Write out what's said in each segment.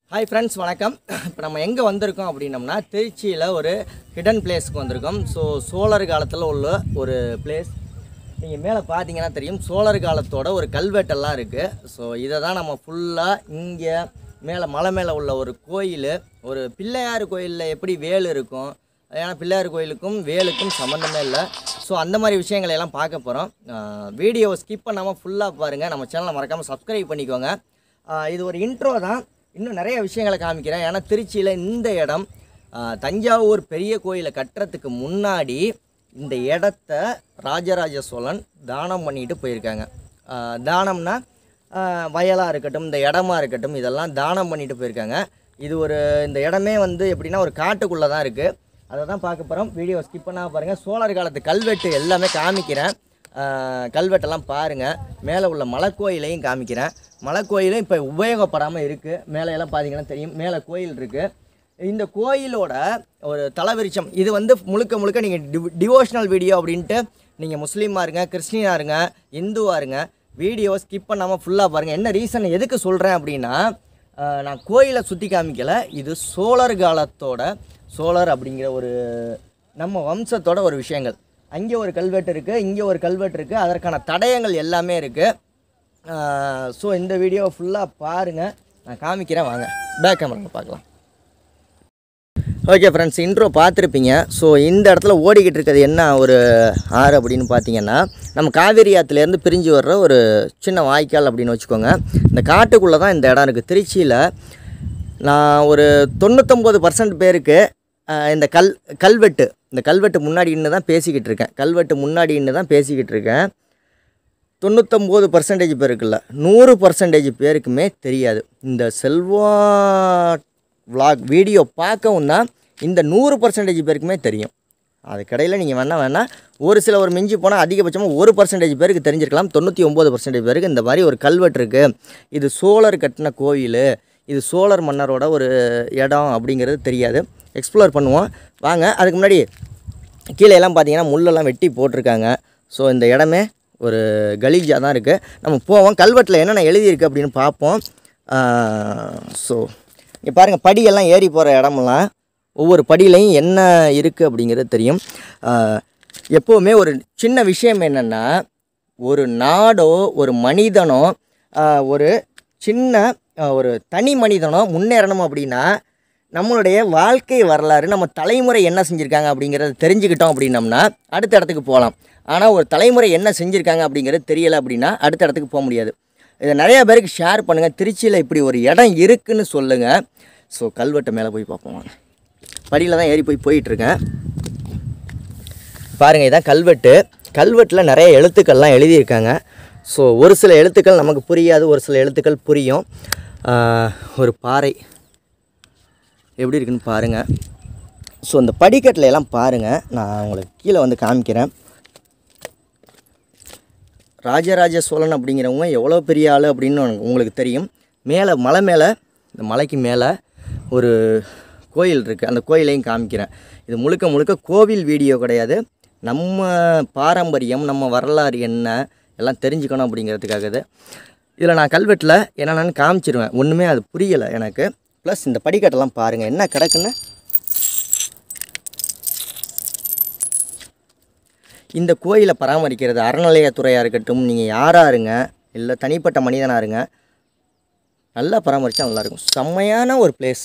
Hi friends வணக்கம் இப்போ நம்ம எங்கே வந்திருக்கோம் அப்படின்னம்னா திருச்சியில் ஒரு ஹிடன் பிளேஸ்க்கு வந்திருக்கோம் ஸோ சோழர் காலத்தில் உள்ள ஒரு பிளேஸ் நீங்கள் மேலே பார்த்தீங்கன்னா தெரியும் சோழர் காலத்தோட ஒரு கல்வெட்டெல்லாம் இருக்குது ஸோ இதை தான் நம்ம ஃபுல்லாக இங்கே மேலே மலை மேலே உள்ள ஒரு கோயில் ஒரு பிள்ளையார் கோயிலில் எப்படி வேல் இருக்கும் ஏன்னா பிள்ளையார் கோயிலுக்கும் வேலுக்கும் சம்மந்தமே இல்லை ஸோ அந்த மாதிரி விஷயங்களை எல்லாம் பார்க்க போகிறோம் வீடியோவை ஸ்கிப் பண்ணாமல் ஃபுல்லாக பாருங்கள் நம்ம சேனலை மறக்காமல் சப்ஸ்கிரைப் பண்ணிக்கோங்க ஆஹ் இது ஒரு இன்ட்ரோ தான் இன்னும் நிறைய விஷயங்களை காமிக்கிறேன் ஏன்னா திருச்சியில் இந்த இடம் ஆஹ் தஞ்சாவூர் பெரிய கோயிலை கட்டுறதுக்கு முன்னாடி இந்த இடத்த ராஜராஜ சோழன் தானம் பண்ணிட்டு போயிருக்காங்க ஆஹ் தானம்னா வயலாக இருக்கட்டும் இந்த இடமா இருக்கட்டும் இதெல்லாம் தானம் பண்ணிட்டு போயிருக்காங்க இது ஒரு இந்த இடமே வந்து எப்படின்னா ஒரு காட்டுக்குள்ளே தான் இருக்குது அதை தான் பார்க்க போகிறோம் வீடியோ ஸ்கிப் பண்ணாம பாருங்கள் சோழர் காலத்து கல்வெட்டு எல்லாமே காமிக்கிறேன் ஆஹ் கல்வெட்டெல்லாம் பாருங்கள் மேலே உள்ள மலைக்கோயிலையும் காமிக்கிறேன் மலைக்கோயிலும் இப்போ உபயோகப்படாமல் இருக்குது மேலே எல்லாம் பார்த்தீங்கன்னா தெரியும் மேலே கோயில் இருக்குது இந்த கோயிலோட ஒரு தலவிருச்சம் இது வந்து முழுக்க முழுக்க நீங்கள் டிவ் டிவோஷனல் வீடியோ அப்படின்ட்டு நீங்கள் முஸ்லீமாக இருங்க கிறிஸ்டினாக இருங்க இந்துவாக இருங்க வீடியோ ஸ்கிப் பண்ணாமல் ஃபுல்லாக பாருங்கள் என்ன ரீசன் எதுக்கு சொல்கிறேன் அப்படின்னா ஆஹ் நான் கோயிலை சுற்றி காமிக்கல இது சோழர் காலத்தோட சோழர் அப்படிங்கிற ஒரு நம்ம வம்சத்தோட ஒரு விஷயங்கள் அங்கே ஒரு கல்வெட்டு இருக்குது இங்கே ஒரு கல்வெட்டு இருக்குது அதற்கான தடயங்கள் எல்லாமே இருக்குது ஸோ இந்த வீடியோவை ஃபுல்லாக பாருங்கள் நான் காமிக்கிறேன் வாங்க பேக் கேமரா பார்க்கலாம் ஓகே ஃப்ரெண்ட்ஸ் இன்ட்ரோ பார்த்துருப்பீங்க ஸோ இந்த இடத்துல ஓடிக்கிட்டு இருக்கிறது என்ன ஒரு ஆறு அப்படின்னு பார்த்தீங்கன்னா நம்ம காவேரி ஆற்றுலேருந்து பிரிஞ்சு வர்ற ஒரு சின்ன வாய்க்கால் அப்படின்னு வச்சுக்கோங்க இந்த காட்டுக்குள்ளே தான் இந்த இடம் இருக்குது திருச்சியில் நான் ஒரு தொண்ணூத்தொம்பது பர்சன்ட் பேருக்கு ஆஹ், இந்த கல் கல்வெட்டு இந்த கல்வெட்டு முன்னாடி நின்று தான் பேசிக்கிட்டு இருக்கேன் கல்வெட்டு முன்னாடி நின்று தான் பேசிக்கிட்டு இருக்கேன் தொண்ணூத்தொம்பது பர்சன்டேஜ் பேருக்குல்ல நூறு பர்சன்டேஜ் பேருக்குமே தெரியாது இந்த செல்வா vlog வீடியோ பார்க்கவும் தான் இந்த நூறு பர்சன்டேஜ் பேருக்குமே தெரியும் அதுக்கடையில் நீங்கள் வேணால் வேணால் ஒரு சில ஒரு மிஞ்சி போனால் அதிகபட்சமாக ஒரு பர்சன்டேஜ் பேருக்கு தெரிஞ்சிருக்கலாம் தொண்ணூற்றி ஒம்பது பர்சன்டேஜ் பேருக்கு இந்த மாதிரி ஒரு கல்வெட்டு இருக்குது இது சோழர் கட்டின கோயில் இது சோழர் மன்னரோட ஒரு இடம் அப்படிங்கிறது தெரியாது எக்ஸ்ப்ளோர் பண்ணுவோம் வாங்க அதுக்கு முன்னாடி கீழே எல்லாம் பார்த்தீங்கன்னா முள்ளெல்லாம் வெட்டி போட்டிருக்காங்க ஸோ இந்த இடமே ஒரு கலீஜாக தான் இருக்குது நம்ம போவோம் கல்வெட்டில் என்னென்ன எழுதியிருக்கு அப்படின்னு பார்ப்போம் ஸோ இங்கே பாருங்கள் படியெல்லாம் ஏறி போகிற இடமெல்லாம் ஒவ்வொரு படியிலையும் என்ன இருக்குது அப்படிங்கிறது தெரியும் ஆஹ் எப்போவுமே ஒரு சின்ன விஷயம் என்னென்னா ஒரு நாடோ ஒரு மனிதனோ ஆஹ் ஒரு சின்ன ஆஹ் ஒரு தனி மனிதனோ முன்னேறணும் அப்படின்னா நம்மளுடைய வாழ்க்கை வரலாறு நம்ம தலைமுறை என்ன செஞ்சுருக்காங்க அப்படிங்கிறத தெரிஞ்சுக்கிட்டோம் அப்படின்னம்னா அடுத்த இடத்துக்கு போகலாம் ஆனால் ஒரு தலைமுறை என்ன செஞ்சுருக்காங்க அப்படிங்கிறது தெரியலை அப்படின்னா அடுத்த இடத்துக்கு போக முடியாது இதை நிறையா பேருக்கு ஷேர் பண்ணுங்கள் திருச்சியில் இப்படி ஒரு இடம் இருக்குன்னு சொல்லுங்கள் ஸோ கல்வெட்டு மேலே போய் பார்ப்போம் வாங்க. படியில் தான் ஏறி போய் போயிட்டுருக்கேன் பாருங்கள் இதான் கல்வெட்டு கல்வெட்டில் நிறைய எழுத்துக்கள்லாம் எழுதியிருக்காங்க ஸோ ஒரு சில எழுத்துக்கள் நமக்கு புரியாது ஒரு சில எழுத்துக்கள் புரியும் ஆஹ் ஒரு பாறை எப்படி இருக்குன்னு பாருங்கள் ஸோ இந்த படிக்கட்டில் எல்லாம் பாருங்கள் நான் உங்களுக்கு கீழே வந்து காமிக்கிறேன் ராஜராஜ சோழன் அப்படிங்கிறவங்க எவ்வளோ பெரிய ஆள் அப்படின்னு உனக்கு- உங்களுக்கு தெரியும் மேலே மலை மேலே இந்த மலைக்கு மேலே ஒரு கோயில் இருக்குது அந்த கோயிலையும் காமிக்கிறேன் இது முழுக்க முழுக்க கோவில் வீடியோ கிடையாது நம்ம பாரம்பரியம் நம்ம வரலாறு என்ன எல்லாம் தெரிஞ்சுக்கணும் அப்படிங்கிறதுக்காக இது இதில் நான் கல்வெட்டில் என்னென்னு காமிச்சிருவேன் ஒன்றுமே அது புரியலை எனக்கு ப்ளஸ் இந்த படிக்கட்டெல்லாம் பாருங்கள் என்ன கிடக்குன்னு இந்த கோயிலை பராமரிக்கிறது அறநிலையத்துறையாக இருக்கட்டும் நீங்கள் யாராக இருங்க இல்லை தனிப்பட்ட மனிதனாக இருங்க நல்லா பராமரித்தா நல்லாயிருக்கும் செம்மையான ஒரு பிளேஸ்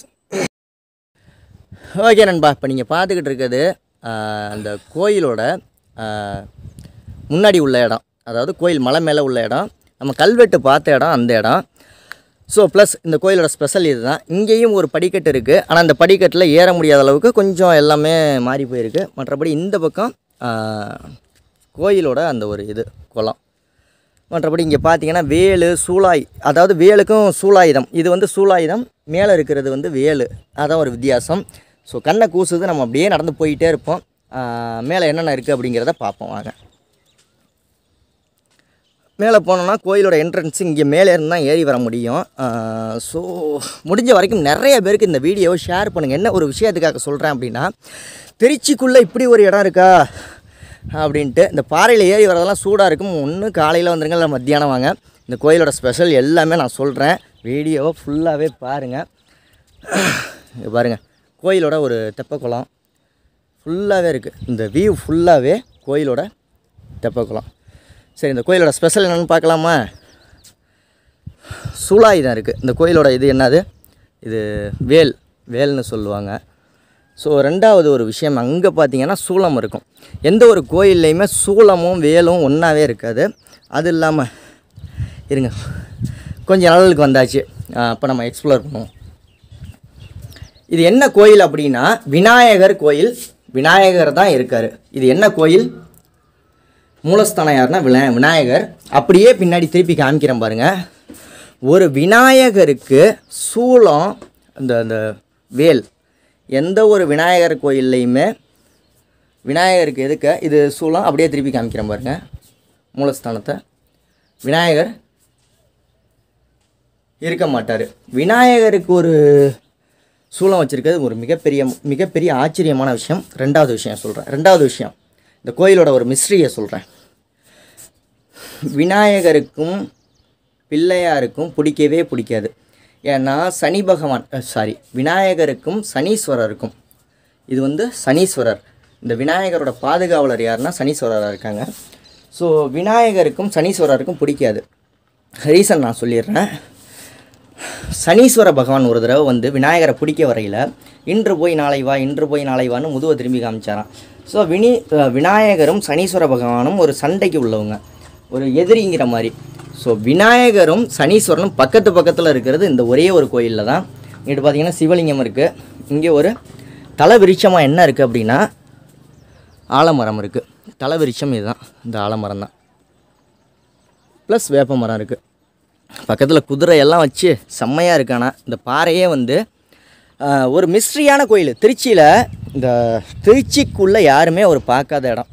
ஓகே நண்பா இப்போ நீங்கள் பார்த்துக்கிட்டு இருக்கிறது ஆஹ், அந்த கோயிலோட ஆஹ், முன்னாடி உள்ள இடம் அதாவது கோயில் மலை மேலே உள்ள இடம் நம்ம கல்வெட்டு பார்த்த இடம் அந்த இடம் ஸோ ப்ளஸ் இந்த கோயிலோட ஸ்பெஷல் இதுதான் இங்கேயும் ஒரு படிக்கட்டு இருக்குது ஆனால் அந்த படிக்கட்டில் ஏற முடியாத அளவுக்கு கொஞ்சம் எல்லாமே மாறி போயிருக்கு மற்றபடி இந்த பக்கம் ஆஹ், கோயிலோட அந்த ஒரு இது குளம் மற்றபடி இங்கே பார்த்தீங்கன்னா வேலு சூளாய் அதாவது வேலுக்கும் சூளாயுதம் இது வந்து சூளாயுதம் மேலே இருக்கிறது வந்து வேலு அதான் ஒரு வித்தியாசம் ஸோ கண்ணை கூசுது நம்ம அப்படியே நடந்து போயிட்டே இருப்போம் ஆஹ், மேலே என்னென்ன இருக்குது அப்படிங்கிறத பார்ப்போம் வாங்க மேலே போனோம்னா கோயிலோட என்ட்ரன்ஸ் இங்கே மேலே இருந்து தான் ஏறி வர முடியும் ஸோ முடிஞ்ச வரைக்கும் நிறைய பேருக்கு இந்த வீடியோவை ஷேர் பண்ணுங்கள் என்ன ஒரு விஷயத்துக்காக சொல்கிறேன் அப்படின்னா திருச்சிக்குள்ளே இப்படி ஒரு இடம் இருக்கா அப்படின்ட்டு இந்த பாறையில் ஏறி வரதெல்லாம் சூடாக இருக்கும் ஒன்று காலையில் வந்துருங்க இல்லை மத்தியானம் வாங்க இந்த கோயிலோட ஸ்பெஷல் எல்லாமே நான் சொல்கிறேன் வீடியோவை ஃபுல்லாகவே பாருங்கள் இங்க பாருங்கள் கோயிலோட ஒரு தெப்பக்குளம் ஃபுல்லாகவே இருக்குது இந்த வியூ ஃபுல்லாகவே கோயிலோட தெப்பக்குளம் சரி இந்த கோயிலோட ஸ்பெஷல் என்னென்னு பார்க்கலாமா சூலாயுதம் இருக்குது இந்த கோயிலோட இது என்னது இது வேல் வேல்னு சொல்லுவாங்க ஸோ ரெண்டாவது ஒரு விஷயம் அங்கே பார்த்தீங்கன்னா சூளம் இருக்கும் எந்த ஒரு கோயில்லையுமே சூளமும் வேலும் ஒன்றாவே இருக்காது அது இல்லாமல் இருங்க கொஞ்சம் நாளுக்கு வந்தாச்சு அப்போ நம்ம எக்ஸ்ப்ளோர் பண்ணுவோம் இது என்ன கோயில் அப்படின்னா விநாயகர் கோயில் விநாயகர் தான் இருக்கார் இது என்ன கோயில் மூலஸ்தானம் யாருன்னா வினா விநாயகர் அப்படியே பின்னாடி திருப்பி காமிக்கிறேன் பாருங்க ஒரு விநாயகருக்கு சூலம் இந்த இந்த வேல் எந்த ஒரு விநாயகர் கோயில்லையுமே விநாயகருக்கு எதுக்க இது சூலம் அப்படியே திருப்பி காமிக்கிறேன் பாருங்க மூலஸ்தானத்தை விநாயகர் இருக்க மாட்டார் விநாயகருக்கு ஒரு சூலம் வச்சுருக்கிறது ஒரு மிகப்பெரிய மிகப்பெரிய ஆச்சரியமான விஷயம் ரெண்டாவது விஷயம் சொல்கிறேன் ரெண்டாவது விஷயம் இந்த கோயிலோட ஒரு மிஸ்ட்ரியை சொல்கிறேன் விநாயகருக்கும் பிள்ளையாருக்கும் பிடிக்கவே பிடிக்காது ஏன்னா சனி பகவான் சாரி விநாயகருக்கும் சனீஸ்வரருக்கும் இது வந்து சனீஸ்வரர் இந்த விநாயகரோட பாதுகாவலர் யாருன்னா சனீஸ்வரராக இருக்காங்க ஸோ விநாயகருக்கும் சனீஸ்வரருக்கும் பிடிக்காது ரீசன் நான் சொல்லிடுறேன் சனீஸ்வர பகவான் ஒரு தடவை வந்து விநாயகரை பிடிக்க வரையில் இன்று போய் நாளை வா இன்று போய் நாளை வான்னு முதுவை திரும்பி காமிச்சாராம் ஸோ வினி அஹ் விநாயகரும் சனீஸ்வர பகவானும் ஒரு சண்டைக்கு உள்ளவங்க ஒரு எதிரிங்கிற மாதிரி ஸோ விநாயகரும் சனீஸ்வரனும் பக்கத்து பக்கத்தில் இருக்கிறது இந்த ஒரே ஒரு கோயிலில் தான் இங்கிட்டு பார்த்தீங்கன்னா சிவலிங்கம் இருக்குது இங்கே ஒரு தலை விருட்சமாக என்ன இருக்குது அப்படின்னா ஆலமரம் இருக்குது தலை விருட்சம் இதுதான் இந்த ஆலமரம் தான் ப்ளஸ் வேப்ப மரம் இருக்குது பக்கத்தில் குதிரை எல்லாம் வச்சு செம்மையாக இருக்கானா இந்த பாறையே வந்து ஆஹ், ஒரு மிஸ்ட்ரியான கோயில் திருச்சியில் இந்த திருச்சிக்குள்ளே யாருமே ஒரு பார்க்காத இடம்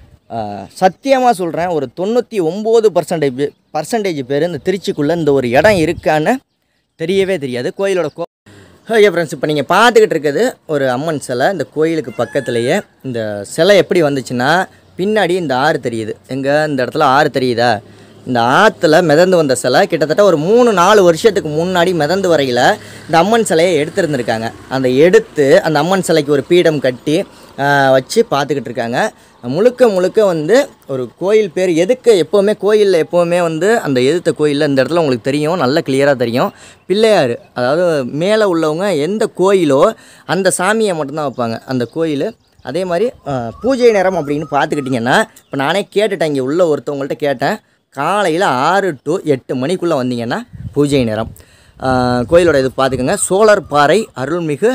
சத்தியமாக சொல்கிறேன் ஒரு தொண்ணூற்றி ஒம்பது பர்சன்டேஜ் பர்சன்டேஜ் பேர் இந்த திருச்சிக்குள்ளே இந்த ஒரு இடம் இருக்கான்னு தெரியவே தெரியாது கோயிலோட கோ ஓகே ஃப்ரெண்ட்ஸ் இப்போ நீங்கள் பார்த்துக்கிட்டு இருக்கிறது ஒரு அம்மன் சிலை இந்த கோயிலுக்கு பக்கத்துலேயே இந்த சிலை எப்படி வந்துச்சுன்னா பின்னாடி இந்த ஆறு தெரியுது எங்கே இந்த இடத்துல ஆறு தெரியுதா இந்த ஆற்றுல மிதந்து வந்த சிலை கிட்டத்தட்ட ஒரு மூணு நாலு வருஷத்துக்கு முன்னாடி மிதந்து வரையில் இந்த அம்மன் சிலையை எடுத்திருந்திருக்காங்க அந்த எடுத்து அந்த அம்மன் சிலைக்கு ஒரு பீடம் கட்டி ஆஹ், வச்சு பார்த்துக்கிட்டு இருக்காங்க முழுக்க முழுக்க வந்து ஒரு கோயில் பேர் எதுக்கு எப்போவுமே கோயிலில் எப்போவுமே வந்து அந்த எதிர்த்த கோயிலில் இந்த இடத்துல உங்களுக்கு தெரியும் நல்ல கிளியராக தெரியும் பிள்ளையார் அதாவது மேலே உள்ளவங்க எந்த கோயிலோ அந்த சாமியை மட்டும்தான் வைப்பாங்க அந்த கோயில் அதே மாதிரி ஆஹ், பூஜை நேரம் அப்படின்னு பார்த்துக்கிட்டிங்கன்னா இப்போ நானே கேட்டுட்டேன் இங்கே உள்ள ஒருத்தவங்கள்ட்ட கேட்டேன் காலையில் ஆறு டு எட்டு மணிக்குள்ளே வந்தீங்கன்னா பூஜை நேரம் ஆஹ், கோயிலோட இது பார்த்துக்கோங்க சோழர் பாறை அருள்மிகு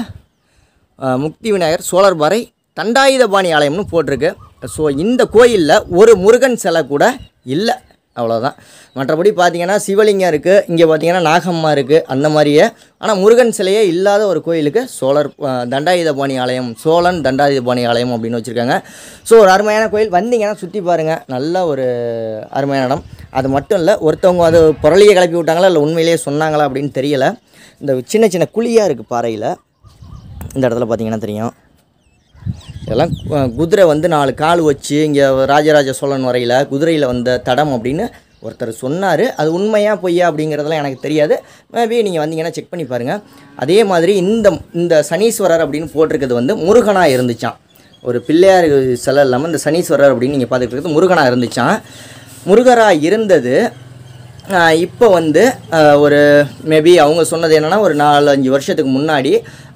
ஆஹ், முக்தி விநாயகர் சோழர் பாறை தண்டாயுதபாணி ஆலயம்னு போட்டிருக்கு ஸோ இந்த கோயிலில் ஒரு முருகன் சிலை கூட இல்லை அவ்வளோதான் மற்றபடி பார்த்தீங்கன்னா சிவலிங்கம் இருக்குது இங்கே பார்த்தீங்கன்னா நாகம்மா இருக்குது அந்த மாதிரியே ஆனால் முருகன் சிலையே இல்லாத ஒரு கோயிலுக்கு சோழர் ஆஹ், தண்டாயுதபாணி ஆலயம் சோழன் தண்டாயுதபாணி ஆலயம் அப்படின்னு வச்சுருக்காங்க ஸோ ஒரு அருமையான கோயில் வந்தீங்கன்னா சுற்றி பாருங்கள் நல்ல ஒரு அருமையான இடம் அது மட்டும் இல்லை ஒருத்தவங்க அது புரளியை கிளப்பி விட்டாங்களா இல்லை உண்மையிலேயே சொன்னாங்களா அப்படின்னு தெரியல இந்த சின்ன சின்ன குழியாக இருக்குது பாறையில் இந்த இடத்துல பார்த்தீங்கன்னா தெரியும் இதெல்லாம் கு- குதிரை வந்து நாலு கால் வச்சு இங்கே ராஜராஜ சோழன் வரையில் குதிரையில் வந்த தடம் அப்படின்னு ஒருத்தர் சொன்னார் அது உண்மையா பொய்யா அப்படிங்கிறதெல்லாம் எனக்கு தெரியாது மேபி நீங்கள் வந்தீங்கன்னா செக் பண்ணி பாருங்கள் அதே மாதிரி இந்த இந்த சனீஸ்வரர் அப்படின்னு போட்டிருக்கிறது வந்து முருகனாக இருந்துச்சான் ஒரு பிள்ளையார் சிலை இல்லாமல் இந்த சனீஸ்வரர் அப்படின்னு நீங்கள் பார்த்துட்டு இருக்கிறது முருகனாக இருந்துச்சான் முருகராக இருந்தது ஆஹ் இப்போ வந்து ஆஹ் ஒரு மேபி அவங்க சொன்னது என்னென்னா ஒரு நாலு அஞ்சு வருஷத்துக்கு முன்னாடி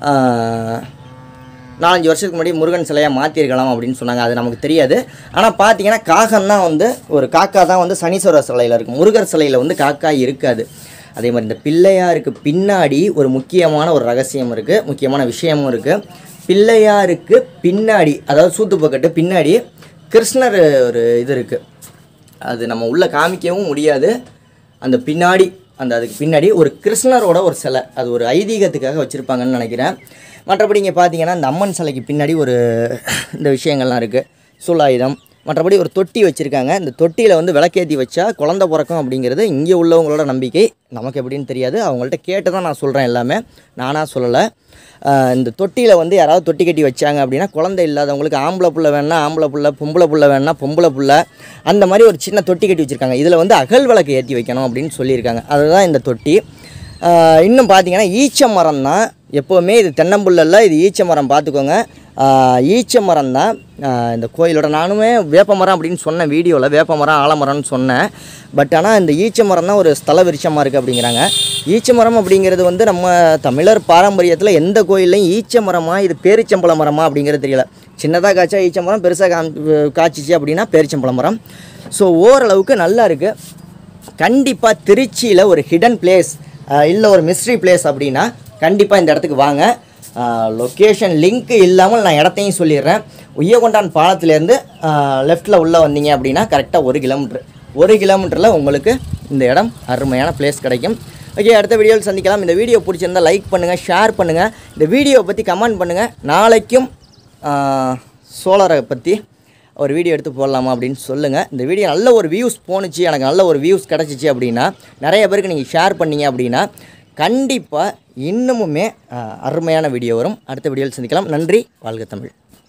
ஆஹ் நாலஞ்சு வருஷத்துக்கு முன்னாடி முருகன் சிலையாக மாற்றிருக்கலாம் அப்படின்னு சொன்னாங்க அது நமக்கு தெரியாது ஆனால் பார்த்தீங்கன்னா காகம் தான் வந்து ஒரு காக்கா தான் வந்து சனீஸ்வரர் சிலையில் இருக்கும் முருகர் சிலையில் வந்து காக்கா இருக்காது அதே மாதிரி இந்த பிள்ளையாருக்கு பின்னாடி ஒரு முக்கியமான ஒரு ரகசியம் இருக்குது முக்கியமான விஷயமும் இருக்குது பிள்ளையாருக்கு பின்னாடி அதாவது சூத்துப்பக்கட்டு பின்னாடி கிருஷ்ணர் ஒரு இது இருக்குது அது நம்ம உள்ளே காமிக்கவும் முடியாது அந்த பின்னாடி அந்த அதுக்கு பின்னாடி ஒரு கிருஷ்ணரோட ஒரு சிலை அது ஒரு ஐதீகத்துக்காக வச்சுருப்பாங்கன்னு நினைக்கிறேன் மற்றபடி இங்கே பார்த்தீங்கன்னா இந்த அம்மன் சிலைக்கு பின்னாடி ஒரு இந்த விஷயங்கள்லாம் இருக்குது சூலாயுதம் மற்றபடி ஒரு தொட்டி வச்சுருக்காங்க இந்த தொட்டியில் வந்து விளக்கேற்றி வச்சா குழந்த பிறக்கும் அப்படிங்கிறது இங்கே உள்ளவங்களோட நம்பிக்கை நமக்கு எப்படின்னு தெரியாது அவங்கள்ட்ட கேட்டு தான் நான் சொல்கிறேன் எல்லாமே நானாக சொல்லலை ஆஹ் இந்த தொட்டியில் வந்து யாராவது தொட்டி கட்டி வச்சாங்க அப்படின்னா குழந்தை இல்லாதவங்களுக்கு ஆம்பளை புள்ள வேணா ஆம்பளை புள்ள பொம்பளை புள்ள வேணா பொம்பளை புள்ள அந்த மாதிரி ஒரு சின்ன தொட்டி கட்டி வச்சுருக்காங்க இதில் வந்து அகல் விளக்கு ஏற்றி வைக்கணும் அப்படின்னு சொல்லியிருக்காங்க அதுதான் இந்த தொட்டி ஆஹ் இன்னும் பார்த்தீங்கன்னா ஈச்ச மரம் தான் எப்போவுமே இது தென்னம்புல்லல்ல இது ஈச்ச மரம் பார்த்துக்கோங்க ஆஹ் ஈச்ச மரம் தான் ஆஹ் இந்த கோயிலோட நானுமே வேப்ப மரம் அப்படின்னு சொன்னேன் வீடியோவில் வேப்ப மரம் ஆலமரம்னு சொன்னேன் பட் ஆனால் இந்த ஈச்ச மரம் தான் ஒரு ஸ்தல விருட்சமாக இருக்குது அப்படிங்கிறாங்க ஈச்ச மரம் அப்படிங்கிறது வந்து நம்ம தமிழர் பாரம்பரியத்தில் எந்த கோயில்லையும் ஈச்ச மரமா இது பேரிச்சம்பழ மரமா அப்படிங்கிறது தெரியல சின்னதாக காய்ச்சா ஈச்ச மரம் பெருசாக கா காய்ச்சிச்சு அப்படின்னா பேரிச்சம்பழ மரம் ஸோ ஓரளவுக்கு நல்லா இருக்குது கண்டிப்பாக திருச்சியில் ஒரு ஹிடன் பிளேஸ் இல்லை ஒரு மிஸ்ட்ரி பிளேஸ் அப்படின்னா கண்டிப்பாக இந்த இடத்துக்கு வாங்க லொக்கேஷன் லிங்க் இல்லாமல் நான் இடத்தையும் சொல்லிடுறேன் உய்யகொண்டான் பாலத்துலேருந்து லெஃப்ட்டில் உள்ளே வந்தீங்க அப்படின்னா கரெக்டாக ஒரு கிலோமீட்ரு ஒரு கிலோமீட்டரில் உங்களுக்கு இந்த இடம் அருமையான பிளேஸ் கிடைக்கும் ஓகே அடுத்த வீடியோவில் சந்திக்கலாம் இந்த வீடியோ பிடிச்சிருந்தா லைக் பண்ணுங்கள் ஷேர் பண்ணுங்கள் இந்த வீடியோவை பற்றி கமெண்ட் பண்ணுங்கள் நாளைக்கும் சோலாரை பற்றி ஒரு வீடியோ எடுத்து போடலாமா அப்படின்னு சொல்லுங்கள் இந்த வீடியோ நல்ல ஒரு வியூஸ் போணுச்சு எனக்கு நல்ல ஒரு வியூஸ் கிடச்சிச்சு அப்படின்னா நிறைய பேருக்கு நீங்கள் ஷேர் பண்ணீங்க அப்படின்னா கண்டிப்பாக இன்னமுமே ஆஹ், அருமையான வீடியோ வரும் அடுத்த வீடியோவில் சந்திக்கலாம் நன்றி வாழ்க தமிழ்